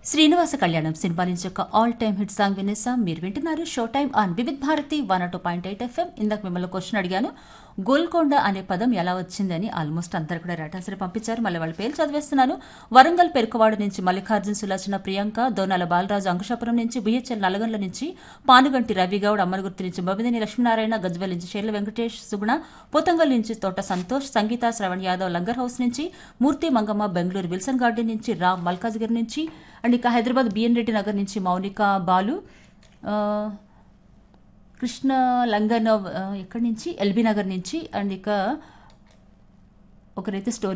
శ్రీనివాస కళ్యాణం సినిమా నుంచి ఒక ఆల్ టైమ్ హిట్ సాంగ్ వినేసాం మీరు వింటున్నారు show time on Vividh Bharati one two point eight FM ఇందాక మిమ్మల్ని క్వశ్చన్ అడిగాను గోల్కొండ అనే పదం ఎలా వచ్చిందని ఆల్మోస్ట్ అందరు కూడా రాటాసరి పంపించారు మళ్ళీ వాళ్ళ పేరు చదివేస్తున్నాను వరంగల్ పెరుకవాడ నుంచి మల్లికార్జున సులోచన ప్రియాంక దోనాల బాలరాజు అంకుశాపురం నుంచి బిహెచ్ఎల్ నల్గొండ నుంచి పానుగంటి రవిగౌడ్ అమ్మనగుర్తి నుంచి బొమ్మిదిని లక్ష్మీనారాయణ గజ్వెల్ నుంచి షేర్ల వెంకటేష్ సుగుణ పోతంగల్ నుంచి తోట సంతోష్ సంగీత శ్రవణ్ యాదవ్ లంగర్ హౌస్ నుంచి మూర్తి మంగమ్మ బెంగళూరు విల్సన్ గార్డెన్ నుంచి రామ్ మల్కాజ్గిరి నుంచి అండ్ ఇక హైదరాబాద్ బిఎన్ రెడ్డి నగర్ నుంచి మౌనిక బాలు ఆ, కృష్ణ లంగన్ ఎక్కడి నుంచి ఎల్బీ నగర్ నుంచి అండ్ ఇక ఒకరైతే స్టోరీ